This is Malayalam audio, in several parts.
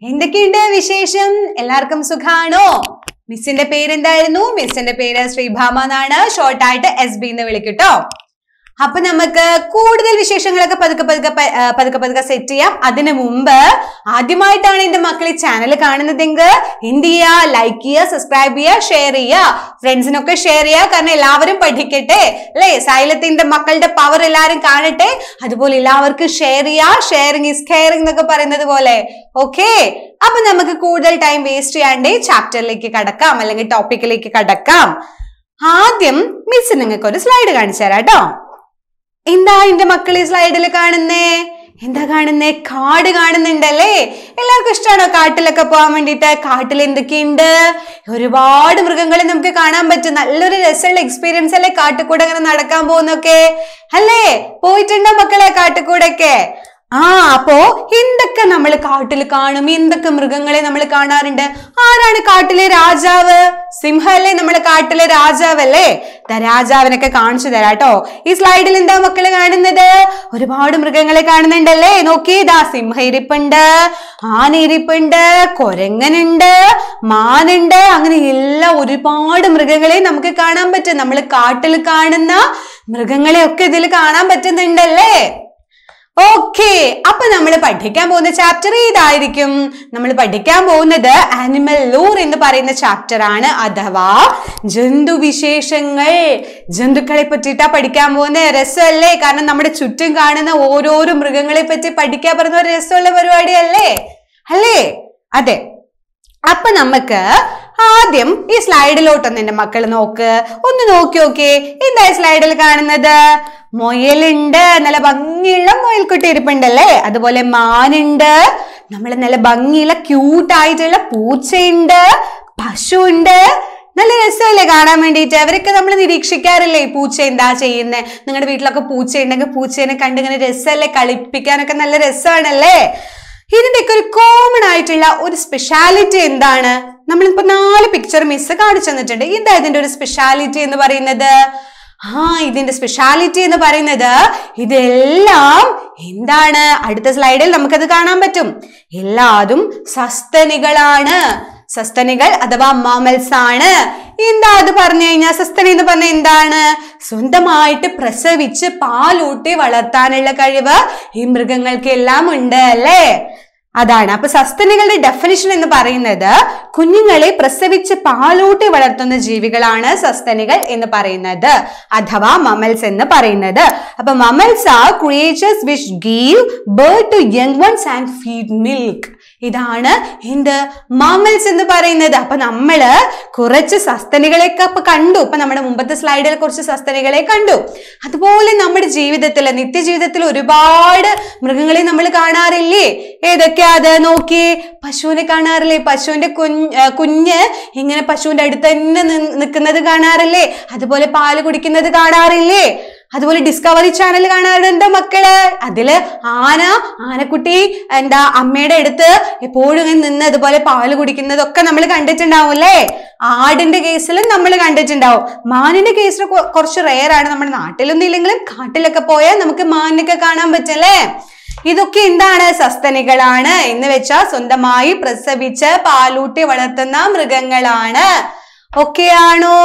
എന്തൊക്കെയുണ്ട് വിശേഷം എല്ലാവർക്കും സുഖാണോ മിസ്സിന്റെ പേരെന്തായിരുന്നു മിസ്സിന്റെ പേര് ശ്രീഭാമ എന്നാണ് ഷോർട്ടായിട്ട് എസ് ബി എന്ന് വിളിക്കട്ടോ അപ്പൊ നമുക്ക് കൂടുതൽ വിശേഷങ്ങളൊക്കെ പതുക്കെ പതുക്കെ പ- ആ, പതുക്കെ പതുക്കെ സെറ്റ് ചെയ്യാം അതിനു മുമ്പ് ആദ്യമായിട്ടാണ് എന്റെ മക്കൾ ഈ ചാനൽ കാണുന്നതെങ്കിൽ എന്ത് ചെയ്യുക ലൈക്ക് ചെയ്യുക സബ്സ്ക്രൈബ് ചെയ്യുക ഷെയർ ചെയ്യുക ഫ്രണ്ട്സിനൊക്കെ ഷെയർ ചെയ്യുക കാരണം എല്ലാവരും പഠിക്കട്ടെ അല്ലേ സൈലത്തിന്റെ മക്കളുടെ പവർ എല്ലാവരും കാണട്ടെ അതുപോലെ എല്ലാവർക്കും ഷെയർ ചെയ്യുക ഷെയറിങ് ഇസ് കെയറിംഗ് എന്നൊക്കെ പറയുന്നത് പോലെ ഓക്കെ അപ്പൊ നമുക്ക് കൂടുതൽ ടൈം വേസ്റ്റ് ചെയ്യാണ്ടേ ചാപ്റ്ററിലേക്ക് കടക്കാം അല്ലെങ്കിൽ ടോപ്പിക്കിലേക്ക് കടക്കാം ആദ്യം മിസ് നിങ്ങൾക്ക് ഒരു സ്ലൈഡ് കാണിച്ചു തരാം കേട്ടോ എന്താ എന്റെ മക്കൾ ഈ സ്ലൈഡിൽ കാണുന്നേ എന്താ കാണുന്നേ കാട് കാണുന്നുണ്ടല്ലേ എല്ലാവർക്കും ഇഷ്ടമാണോ കാട്ടിലൊക്കെ പോകാൻ വേണ്ടിയിട്ട് കാട്ടിൽ എന്തൊക്കെയുണ്ട് ഒരുപാട് മൃഗങ്ങളെ നമുക്ക് കാണാൻ പറ്റും നല്ലൊരു രസമുള്ള എക്സ്പീരിയൻസ് അല്ലേ കാട്ടിക്കൂടെ അങ്ങനെ നടക്കാൻ പോകുന്നൊക്കെ അല്ലേ പോയിട്ടുണ്ടോ മക്കളെ കാട്ടിക്കൂടെ ഒക്കെ ആ അപ്പോ എന്തൊക്കെ നമ്മൾ കാട്ടിൽ കാണും എന്തൊക്കെ മൃഗങ്ങളെ നമ്മൾ കാണാറുണ്ട് ആരാണ് കാട്ടിലെ രാജാവ് സിംഹല്ലേ നമ്മളെ കാട്ടിലെ രാജാവല്ലേ ദാ രാജാവിനൊക്കെ കാണിച്ചു തരാം കേട്ടോ ഈ സ്ലൈഡിൽ എന്താ മക്കള് കാണുന്നത് ഒരുപാട് മൃഗങ്ങളെ കാണുന്നുണ്ടല്ലേ നോക്കി ദാ സിംഹ ഇരിപ്പുണ്ട് ആന ഇരിപ്പുണ്ട് കൊരങ്ങനുണ്ട് മാനുണ്ട് അങ്ങനെ എല്ലാ ഒരുപാട് മൃഗങ്ങളെ നമുക്ക് കാണാൻ പറ്റും നമ്മൾ കാട്ടിൽ കാണുന്ന മൃഗങ്ങളെ ഒക്കെ ഇതിൽ കാണാൻ പറ്റുന്നുണ്ടല്ലേ ഓക്കെ അപ്പൊ നമ്മൾ പഠിക്കാൻ പോകുന്ന ചാപ്റ്റർ ഏതായിരിക്കും നമ്മൾ പഠിക്കാൻ പോകുന്നത് ആനിമൽ ലൂർ എന്ന് പറയുന്ന ചാപ്റ്റർ ആണ് അഥവാ ജന്തുവിശേഷങ്ങൾ ജന്തുക്കളെ പറ്റിയിട്ടാ പഠിക്കാൻ പോകുന്ന രസമല്ലേ കാരണം നമ്മുടെ ചുറ്റും കാണുന്ന ഓരോരോ മൃഗങ്ങളെ പറ്റി പഠിക്കാൻ പറയുന്ന ഒരു രസമുള്ള പരിപാടിയല്ലേ അല്ലേ അതെ അപ്പൊ നമുക്ക് ആദ്യം ഈ സ്ലൈഡിലോട്ടൊന്ന് എന്റെ മക്കൾ നോക്ക് ഒന്ന് നോക്കി നോക്കിയേ എന്താ ഈ സ്ലൈഡിൽ കാണുന്നത് മുയലുണ്ട് നല്ല ഭംഗിയുള്ള മുയൽക്കുട്ടി ഇരിപ്പുണ്ടല്ലേ അതുപോലെ മാനുണ്ട് നമ്മൾ നല്ല ഭംഗിയുള്ള ക്യൂട്ടായിട്ടുള്ള പൂച്ചയുണ്ട് പശുണ്ട് നല്ല രസമല്ലേ കാണാൻ വേണ്ടിയിട്ട് അവരൊക്കെ നമ്മൾ നിരീക്ഷിക്കാറില്ലേ ഈ പൂച്ച എന്താ ചെയ്യുന്നത് നിങ്ങളുടെ വീട്ടിലൊക്കെ പൂച്ച ഉണ്ടെങ്കിൽ പൂച്ചേനെ കണ്ട് ഇങ്ങനെ രസമല്ലേ കളിപ്പിക്കാനൊക്കെ നല്ല രസമാണല്ലേ ഇതിന്റെയൊക്കെ ഒരു കോമൺ ആയിട്ടുള്ള ഒരു സ്പെഷ്യാലിറ്റി എന്താണ് നമ്മളിപ്പോ നാല് പിക്ചർ മിസ് കാണിച്ചു തന്നിട്ടുണ്ട് എന്താ ഇതിന്റെ ഒരു സ്പെഷ്യാലിറ്റി എന്ന് പറയുന്നത് ആ ഇതിന്റെ സ്പെഷ്യാലിറ്റി എന്ന് പറയുന്നത് ഇതെല്ലാം എന്താണ് അടുത്ത സ്ലൈഡിൽ നമുക്കത് കാണാൻ പറ്റും എല്ലാതും സസ്തനികളാണ് സസ്തനികൾ അഥവാ മാമൽസ് ആണ് എന്താ അത് പറഞ്ഞു കഴിഞ്ഞാൽ സസ്തനി എന്ന് പറഞ്ഞ എന്താണ് സ്വന്തമായിട്ട് പ്രസവിച്ച് പാലൂട്ടി വളർത്താനുള്ള കഴിവ് ഈ മൃഗങ്ങൾക്ക് എല്ലാം ഉണ്ട് അല്ലേ അതാണ് അപ്പൊ സസ്തനികളുടെ ഡെഫിനിഷൻ എന്ന് പറയുന്നത് കുഞ്ഞുങ്ങളെ പ്രസവിച്ച് പാലൂട്ടി വളർത്തുന്ന ജീവികളാണ് സസ്തനികൾ എന്ന് പറയുന്നത് അഥവാ മമൽസ് എന്ന് പറയുന്നത് അപ്പൊ mammals are creatures which give birth to young ones and feed milk ഇതാണ് എന്ത് മാമൽസ് എന്ന് പറയുന്നത് അപ്പൊ നമ്മള് കുറച്ച് സസ്തനികളെയൊക്കെ അപ്പൊ കണ്ടു ഇപ്പൊ നമ്മുടെ മുമ്പത്തെ സ്ലൈഡിൽ കുറച്ച് സസ്തനികളെ കണ്ടു അതുപോലെ നമ്മുടെ ജീവിതത്തിൽ നിത്യജീവിതത്തിൽ ഒരുപാട് മൃഗങ്ങളെ നമ്മൾ കാണാറില്ലേ ഏതൊക്കെയാ അത് നോക്കി പശുവിനെ കാണാറില്ലേ പശുവിന്റെ കുഞ്ഞ് ആ, കുഞ്ഞ് ഇങ്ങനെ പശുവിന്റെ അടുത്ത് തന്നെ നിൽക്കുന്നത് കാണാറില്ലേ അതുപോലെ പാല് കുടിക്കുന്നത് കാണാറില്ലേ അതുപോലെ ഡിസ്കവറി ചാനൽ കാണാറുണ്ടോ മക്കള് അതില് ആന ആനക്കുട്ടി എന്താ അമ്മയുടെ അടുത്ത് എപ്പോഴും ഇങ്ങനെ നിന്ന് അതുപോലെ പാല് കുടിക്കുന്നതൊക്കെ നമ്മൾ കണ്ടിട്ടുണ്ടാവും അല്ലേ ആടിന്റെ കേസിലും നമ്മൾ കണ്ടിട്ടുണ്ടാവും മാനിന്റെ കേസിൽ കൊ- കുറച്ച് റെയർ ആണ് നമ്മുടെ നാട്ടിലൊന്നും ഇല്ലെങ്കിലും കാട്ടിലൊക്കെ പോയാൽ നമുക്ക് മാനിനൊക്കെ കാണാൻ പറ്റല്ലേ ഇതൊക്കെ എന്താണ് സസ്തനികളാണ് എന്ന് വെച്ചാൽ സ്വന്തമായി പ്രസവിച്ച് പാലൂട്ടി വളർത്തുന്ന മൃഗങ്ങളാണ് ഓക്കെ ആണോ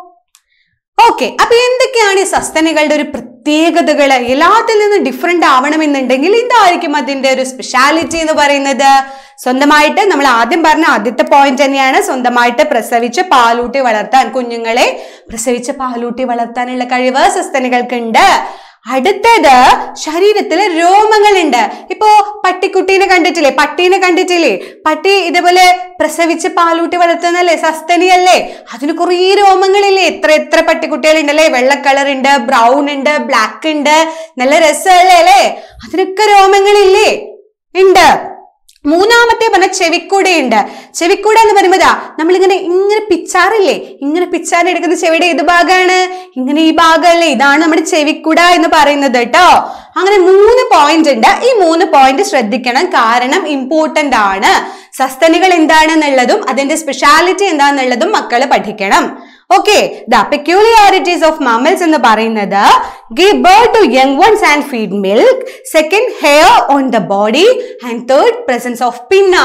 ഓക്കെ അപ്പൊ എന്തൊക്കെയാണ് ഈ സസ്തനികളുടെ ഒരു പ്രത്യേകതകൾ എല്ലാത്തിൽ നിന്നും ഡിഫറെന്റ് ആവണമെന്നുണ്ടെങ്കിൽ എന്തായിരിക്കും അതിന്റെ ഒരു സ്പെഷ്യാലിറ്റി എന്ന് പറയുന്നത് സ്വന്തമായിട്ട് നമ്മൾ ആദ്യം പറഞ്ഞ ആദ്യത്തെ പോയിന്റ് തന്നെയാണ് സ്വന്തമായിട്ട് പ്രസവിച്ച് പാലൂട്ടി വളർത്താൻ കുഞ്ഞുങ്ങളെ പ്രസവിച്ച് പാലൂട്ടി വളർത്താനുള്ള കഴിവ് സസ്തനികൾക്കുണ്ട് അടുത്തത് ശരീരത്തില് രോമങ്ങളുണ്ട് ഇപ്പോ പട്ടിക്കുട്ടീനെ കണ്ടിട്ടില്ലേ പട്ടീനെ കണ്ടിട്ടില്ലേ പട്ടി ഇതേപോലെ പ്രസവിച്ച് പാലൂട്ടി വളർത്തുന്നല്ലേ സസ്തനിയല്ലേ അതിന് കുറേ രോമങ്ങളില്ലേ എത്ര എത്ര പട്ടിക്കുട്ടികളുണ്ടല്ലേ വെള്ള കളർ ഉണ്ട് ബ്രൗൺ ഉണ്ട് ബ്ലാക്ക് ഉണ്ട് നല്ല രസമല്ലേ അല്ലേ അതിനൊക്കെ രോമങ്ങളില്ലേ ഉണ്ട് മൂന്നാമത്തെ പറഞ്ഞ ചെവിക്കൂടയുണ്ട് ചെവിക്കൂട എന്ന് പറയുമ്പോൾ ഇതാ നമ്മളിങ്ങനെ ഇങ്ങനെ പിച്ചാറില്ലേ ഇങ്ങനെ പിച്ചാൻ എടുക്കുന്ന ചെവിയുടെ ഏത് ഭാഗമാണ് ഇങ്ങനെ ഈ ഭാഗമല്ലേ ഇതാണ് നമ്മുടെ ചെവിക്കുട എന്ന് പറയുന്നത് കേട്ടോ അങ്ങനെ മൂന്ന് പോയിന്റ് ഉണ്ട് ഈ മൂന്ന് പോയിന്റ് ശ്രദ്ധിക്കണം കാരണം ഇമ്പോർട്ടന്റ് ആണ് സസ്തനികൾ എന്താണെന്നുള്ളതും അതിന്റെ സ്പെഷ്യാലിറ്റി എന്താണെന്നുള്ളതും മക്കള് പഠിക്കണം okay the peculiarities of mammals എന്ന് പറയുന്നത് give birth to young ones and feed milk second hair on the body and third presence of pinna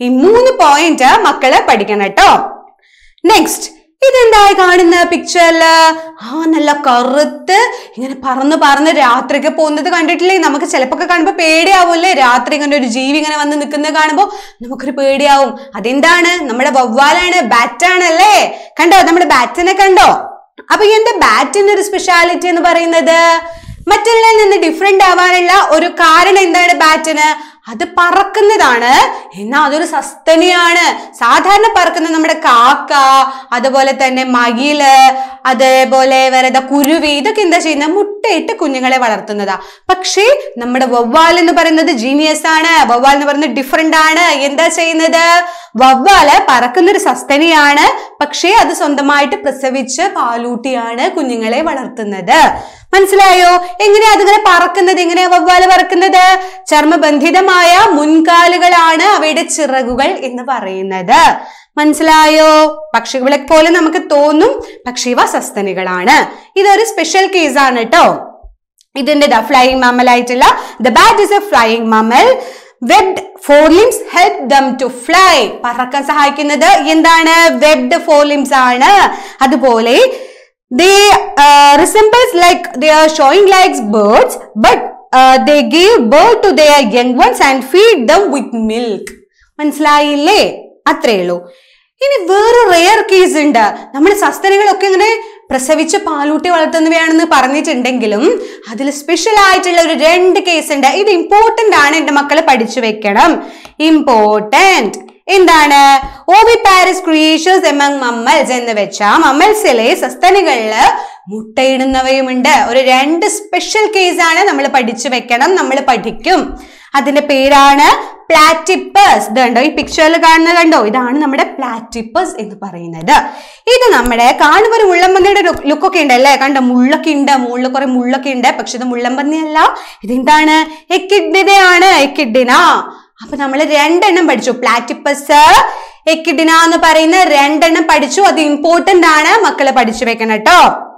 ഈ മൂന്ന് പോയിന്റ് മക്കള് പഠിക്കണം കേട്ടോ നെക്സ്റ്റ് ഇതെന്തായി കാണുന്ന പിക്ചറില് ആ നല്ല കറുത്ത് ഇങ്ങനെ പറന്ന് പറന്ന് രാത്രിയൊക്കെ പോകുന്നത് കണ്ടിട്ടില്ലേ നമുക്ക് ചിലപ്പോ ഒക്കെ കാണുമ്പോ പേടിയാവൂല്ലേ രാത്രി ഇങ്ങനെ ഒരു ജീവി ഇങ്ങനെ വന്ന് നിൽക്കുന്നത് കാണുമ്പോ നമുക്കൊരു പേടിയാവും അതെന്താണ് നമ്മുടെ വവ്വാലാണ് ബാറ്റാണ് അല്ലേ കണ്ടോ നമ്മുടെ ബാറ്റിനെ കണ്ടോ അപ്പൊ എന്താ ബാറ്റിന്റെ ഒരു സ്പെഷ്യാലിറ്റി എന്ന് പറയുന്നത് മറ്റുള്ളതിൽ നിന്ന് ഡിഫറെന്റ് ആവാനുള്ള ഒരു കാരണം എന്താണ് ബാറ്റിന് അത് പറക്കുന്നതാണ് എന്നാൽ അതൊരു സസ്തനിയാണ് സാധാരണ പറക്കുന്ന നമ്മുടെ കാക്ക അതുപോലെ തന്നെ മയില് അതേപോലെ വേറെ ഏതാ കുരുവി ഇതൊക്കെ എന്താ ചെയ്യുന്നത് മുട്ടയിട്ട് കുഞ്ഞുങ്ങളെ വളർത്തുന്നതാ പക്ഷേ നമ്മുടെ വവ്വാൽ എന്ന് പറയുന്നത് ജീനിയസ് ആണ് വവ്വാൽ എന്ന് പറയുന്നത് ഡിഫറെന്റ് ആണ് എന്താ ചെയ്യുന്നത് വവ്വാല് പറക്കുന്ന ഒരു സസ്തനിയാണ് പക്ഷേ അത് സ്വന്തമായിട്ട് പ്രസവിച്ച് പാലൂട്ടിയാണ് കുഞ്ഞുങ്ങളെ വളർത്തുന്നത് മനസ്സിലായോ എങ്ങനെയാ അതിങ്ങനെ പറക്കുന്നത് എങ്ങനെയാ വവ്വാല് പറക്കുന്നത് ചർമ്മബന്ധിതമായ മുൻകാലുകളാണ് അവയുടെ ചിറകുകൾ എന്ന് പറയുന്നത് മനസ്സിലായോ പക്ഷികളെ പോലെ നമുക്ക് തോന്നും പക്ഷെ ഇവ സസ്തനികളാണ് ഇതൊരു സ്പെഷ്യൽ കേസാണ് കേട്ടോ ഇതിന്റെ ദ ഫ്ലൈയിങ് മമ്മൽ ആയിട്ടുള്ള the bat is a flying mammal webbed forelimbs help them to fly പറക്കാൻ സഹായിക്കുന്നത് എന്താണ് വെബ്ഡ് ഫോർ ലിംസ് ആണ് അതുപോലെ they uh, resembles like they are showing like birds but uh, they give birth to their young ones and feed them with milk മനസ്സിലായില്ലേ അത്രേ ഉള്ളൂ ഇനി വേറെ റെയർ കേസ് ഉണ്ട് നമ്മുടെ സസ്തനികളൊക്കെ ഇങ്ങനെ പ്രസവിച്ച് പാലൂട്ടി വളർത്തുന്നവയാണെന്ന് പറഞ്ഞിട്ടുണ്ടെങ്കിലും അതിൽ സ്പെഷ്യൽ ആയിട്ടുള്ള ഒരു രണ്ട് കേസ് ഉണ്ട് ഇത് ഇമ്പോർട്ടന്റ് ആണ് എന്റെ മക്കൾ പഠിച്ചു വെക്കണം ഇമ്പോർട്ടന്റ് എന്താണ് ഓവി പാരിസ് ക്രിയേഷേഴ്സ് എമംഗ് മമ്മൽസ് എന്ന് വെച്ചാൽ മമ്മൽസിലെ സസ്തനികളില് മുട്ടയിടുന്നവയുമുണ്ട് ഒരു രണ്ട് സ്പെഷ്യൽ കേസാണ് നമ്മൾ പഠിച്ചു വെക്കണം നമ്മൾ പഠിക്കും അതിന്റെ പേരാണ് പ്ലാറ്റിപ്പസ് ഇത് കണ്ടോ ഈ പിക്ചറിൽ കാണുന്നത് കണ്ടോ ഇതാണ് നമ്മുടെ പ്ലാറ്റിപ്പസ് എന്ന് പറയുന്നത് ഇത് നമ്മുടെ കാണുമ്പോൾ ഒരു മുള്ളമ്പന്നിയുടെ ലുക്കൊക്കെ ഉണ്ട് അല്ലേ കണ്ടോ മുള്ളൊക്കെ ഉണ്ട് മുകളിൽ കുറെ മുള്ളൊക്കെ ഉണ്ട് പക്ഷെ ഇത് മുള്ളമ്പന്നിയല്ല ഇതെന്താണ് എക്കിഡിനയാണ് എക്കിഡിന അപ്പൊ നമ്മൾ രണ്ടെണ്ണം പഠിച്ചു പ്ലാറ്റിപ്പസ് എക്കിഡിന എന്ന് പറയുന്ന രണ്ടെണ്ണം പഠിച്ചു അത് ഇമ്പോർട്ടന്റ് ആണ് മക്കള് പഠിച്ചു വെക്കണം കേട്ടോ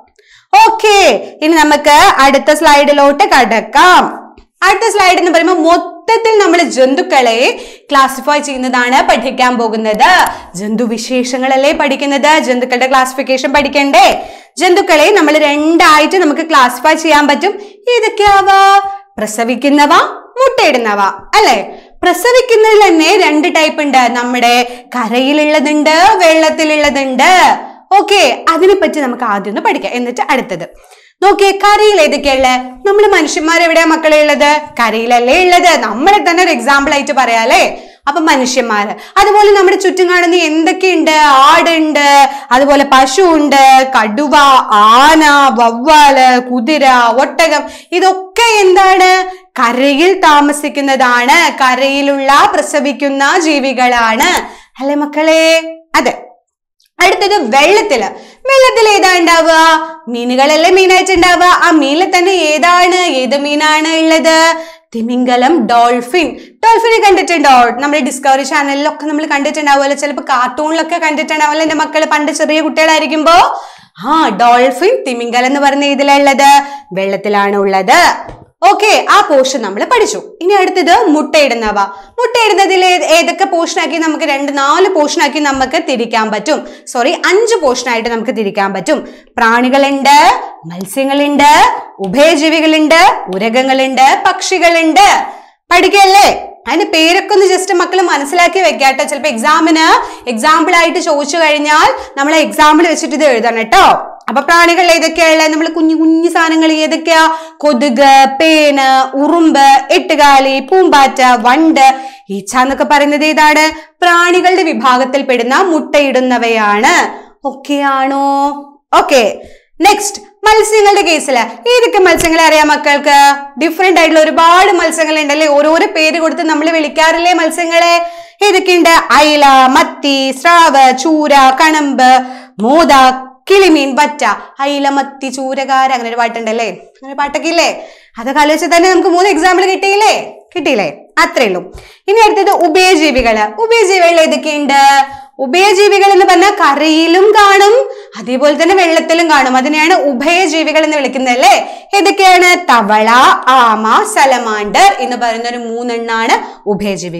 ഓക്കെ ഇനി നമുക്ക് അടുത്ത സ്ലൈഡിലോട്ട് കടക്കാം അടുത്ത സ്ലൈഡ് എന്ന് പറയുമ്പോൾ മൊത്തത്തിൽ നമ്മൾ ജന്തുക്കളെ ക്ലാസിഫൈ ചെയ്യുന്നതാണ് പഠിക്കാൻ പോകുന്നത് ജന്തു വിശേഷങ്ങളല്ലേ പഠിക്കുന്നത് ജന്തുക്കളുടെ ക്ലാസിഫിക്കേഷൻ പഠിക്കണ്ടേ ജന്തുക്കളെ നമ്മൾ രണ്ടായിട്ട് നമുക്ക് ക്ലാസിഫൈ ചെയ്യാൻ പറ്റും ഏതൊക്കെയാവ പ്രസവിക്കുന്നവ മുട്ടയിടുന്നവ അല്ലെ പ്രസവിക്കുന്നതിൽ തന്നെ രണ്ട് ടൈപ്പ് ഉണ്ട് നമ്മുടെ കരയിലുള്ളതുണ്ട് വെള്ളത്തിലുള്ളതുണ്ട് ഓക്കെ അതിനെ പറ്റി നമുക്ക് ആദ്യം ഒന്ന് പഠിക്കാം എന്നിട്ട് അടുത്തത് നോക്കിയേ കരയിൽ ഏതൊക്കെയുള്ള നമ്മൾ മനുഷ്യന്മാർ എവിടെയാ മക്കളെ ഉള്ളത് കരയിലല്ലേ ഉള്ളത് നമ്മളെ തന്നെ ഒരു എക്സാമ്പിൾ ആയിട്ട് പറയാല്ലേ അപ്പൊ മനുഷ്യന്മാര് അതുപോലെ നമ്മുടെ ചുറ്റും കാണുന്ന എന്തൊക്കെയുണ്ട് ആടുണ്ട് അതുപോലെ പശു ഉണ്ട് കടുവ ആന വവ്വാല് കുതിര ഒട്ടകം ഇതൊക്കെ എന്താണ് കരയിൽ താമസിക്കുന്നതാണ് കരയിലുള്ള പ്രസവിക്കുന്ന ജീവികളാണ് അല്ലേ മക്കളെ അതെ അടുത്തത് വെള്ളത്തില് വെള്ളത്തിൽ ഏതാ ഉണ്ടാവുക മീനുകളല്ലേ മീനായിട്ട് ഉണ്ടാവുക ആ മീനിൽ തന്നെ ഏതാണ് ഏത് മീനാണ് ഉള്ളത് തിമിംഗലം ഡോൾഫിൻ ഡോൾഫിനെ കണ്ടിട്ടുണ്ടോ നമ്മുടെ ഡിസ്കവറി ചാനലിലൊക്കെ നമ്മൾ കണ്ടിട്ടുണ്ടാവുമല്ലോ ചിലപ്പോൾ കാർട്ടൂണിലൊക്കെ കണ്ടിട്ടുണ്ടാവുമല്ലോ എന്റെ മക്കള് പണ്ട് ചെറിയ കുട്ടികളായിരിക്കുമ്പോ ആ ഡോൾഫിൻ തിമിംഗലം എന്ന് പറയുന്ന ഇതിലുള്ളത് വെള്ളത്തിലാണ് ഉള്ളത് ഓക്കെ ആ പോർഷൻ നമ്മൾ പഠിച്ചു ഇനി അടുത്തത് മുട്ടയിടുന്നവ മുട്ടയിടുന്നതിൽ ഏത്- ഏതൊക്കെ പോർഷൻ ആക്കി നമുക്ക് രണ്ട് നാല് പോർഷൻ ആക്കി നമുക്ക് തിരിക്കാൻ പറ്റും സോറി അഞ്ച് പോർഷൻ ആയിട്ട് നമുക്ക് തിരിക്കാൻ പറ്റും പ്രാണികളുണ്ട് മത്സ്യങ്ങളുണ്ട് ഉഭയജീവികളുണ്ട് ഉരകങ്ങളുണ്ട് പക്ഷികളുണ്ട് പഠിക്കല്ലേ അതിന്റെ പേരൊക്കെ ഒന്ന് ജസ്റ്റ് മക്കൾ മനസ്സിലാക്കി വെക്കാട്ടോ ചിലപ്പോൾ എക്സാമിന് എക്സാമ്പിൾ ആയിട്ട് ചോദിച്ചു കഴിഞ്ഞാൽ നമ്മൾ എക്സാമ്പിൾ വെച്ചിട്ട് ഇത് എഴുതണം കേട്ടോ അപ്പൊ പ്രാണികൾ ഏതൊക്കെയുള്ള നമ്മൾ കുഞ്ഞു കുഞ്ഞു സാധനങ്ങൾ ഏതൊക്കെയാ കൊതുക് പേന് ഉറുമ്പ് എട്ടുകാലി പൂമ്പാറ്റ വണ്ട് ഈച്ച എന്നൊക്കെ പറയുന്നത് ഏതാണ് പ്രാണികളുടെ വിഭാഗത്തിൽ പെടുന്ന മുട്ടയിടുന്നവയാണ് ഓക്കെ ആണോ ഓക്കെ നെക്സ്റ്റ് മത്സ്യങ്ങളുടെ കേസിൽ ഏതൊക്കെ മത്സ്യങ്ങളെ അറിയാം മക്കൾക്ക് ഡിഫറെന്റ് ആയിട്ടുള്ള ഒരുപാട് മത്സ്യങ്ങൾ ഉണ്ടല്ലേ ഓരോരോ പേര് കൊടുത്ത് നമ്മൾ വിളിക്കാറില്ലേ മത്സ്യങ്ങളെ ഏതൊക്കെയുണ്ട് അയില മത്തി സ്രാവ് ചൂര കണമ്പ് മോത കിളിമീൻ വറ്റ അയില മത്തി ചൂരകാര അങ്ങനെ ഒരു പാട്ടുണ്ടല്ലേ അങ്ങനെ പാട്ടൊക്കെ ഇല്ലേ അതൊക്കെ ആലോചിച്ച് തന്നെ നമുക്ക് മൂന്ന് എക്സാമ്പിൾ കിട്ടിയില്ലേ കിട്ടിയില്ലേ അത്രേ ഉള്ളൂ ഇനി അടുത്തത് ഉഭയജീവികള് ഉഭയജീവികൾ ഏതൊക്കെയുണ്ട് ഉഭയജീവികൾ എന്ന് പറഞ്ഞാൽ കരയിലും കാണും അതേപോലെ തന്നെ വെള്ളത്തിലും കാണും അതിനെയാണ് ഉഭയജീവികൾ എന്ന് വിളിക്കുന്നത് അല്ലേ ഏതൊക്കെയാണ് തവള ആമ സലമാണ്ടർ എന്ന് പറയുന്ന ഒരു മൂന്നെണ്ണാണ് ഉഭയജീവികൾ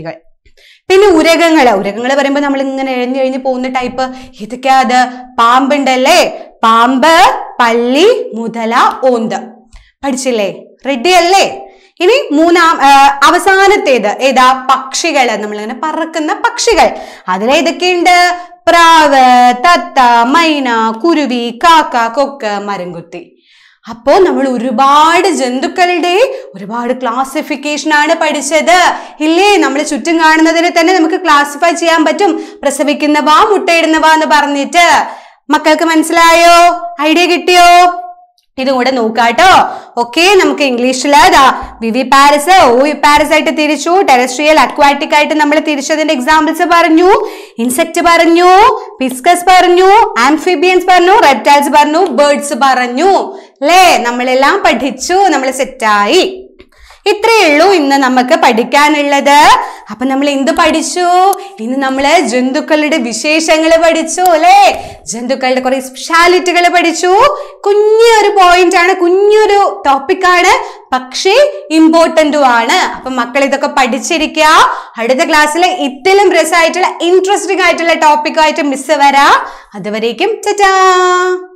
പിന്നെ ഉരകങ്ങള് ഉരകങ്ങള് പറയുമ്പോൾ നമ്മൾ ഇങ്ങനെ എഴഞ്ഞു എഴഞ്ഞു പോകുന്ന ടൈപ്പ് ഏതൊക്കെയാ അത് പാമ്പുണ്ടല്ലേ പാമ്പ് പല്ലി മുതല ഓന്ത് പഠിച്ചില്ലേ റെഡി അല്ലേ ഇനി മൂന്നാം ആ, അവസാനത്തേത് ഏതാ പക്ഷികള് നമ്മളിങ്ങനെ പറക്കുന്ന പക്ഷികൾ അതിലേതൊക്കെയുണ്ട് പ്രാവ് തത്ത മൈന കുരുവി കാക്ക കൊക്ക് മരംകുത്തി അപ്പോ നമ്മൾ ഒരുപാട് ജന്തുക്കളുടെ ഒരുപാട് ക്ലാസിഫിക്കേഷൻ ആണ് പഠിച്ചത് ഇല്ലേ നമ്മൾ ചുറ്റും കാണുന്നതിനെ തന്നെ നമുക്ക് ക്ലാസിഫൈ ചെയ്യാൻ പറ്റും പ്രസവിക്കുന്നവ മുട്ടയിടുന്നവ എന്ന് പറഞ്ഞിട്ട് മക്കൾക്ക് മനസ്സിലായോ ഐഡിയ കിട്ടിയോ ഇതും കൂടെ നോക്കാട്ടോ ഓക്കെ നമുക്ക് ഇംഗ്ലീഷിൽ വിവി പാരസ് ഓ പാരസ് ആയിട്ട് തിരിച്ചു ടെറസ്ട്രിയൽ അക്വാറ്റിക് ആയിട്ട് നമ്മൾ തിരിച്ചതിന്റെ എക്സാമ്പിൾസ് പറഞ്ഞു ഇൻസെക്ട് പറഞ്ഞു പിസ്കസ് പറഞ്ഞു ആംഫിബിയൻസ് പറഞ്ഞു റെപ്റ്റൈൽസ് പറഞ്ഞു ബേർഡ്സ് പറഞ്ഞു അല്ലേ നമ്മളെല്ലാം പഠിച്ചു നമ്മൾ സെറ്റായി ഇത്രയേ ഉള്ളൂ ഇന്ന് നമുക്ക് പഠിക്കാനുള്ളത് അപ്പൊ നമ്മൾ എന്ത് പഠിച്ചു ഇന്ന് നമ്മള് ജന്തുക്കളുടെ വിശേഷങ്ങൾ പഠിച്ചു അല്ലേ ജന്തുക്കളുടെ കുറെ സ്പെഷ്യാലിറ്റികൾ പഠിച്ചു കുഞ്ഞൊരു പോയിന്റ് ആണ് കുഞ്ഞൊരു ടോപ്പിക്കാണ് പക്ഷേ ഇമ്പോർട്ടന്റും ആണ് അപ്പൊ മക്കൾ ഇതൊക്കെ പഠിച്ചിരിക്കുക അടുത്ത ക്ലാസ്സിൽ ഇതിലും രസമായിട്ടുള്ള ഇൻട്രസ്റ്റിംഗ് ആയിട്ടുള്ള ടോപ്പിക്കായിട്ട് മിസ് വരാം അതുവരേക്കും ടാറ്റാ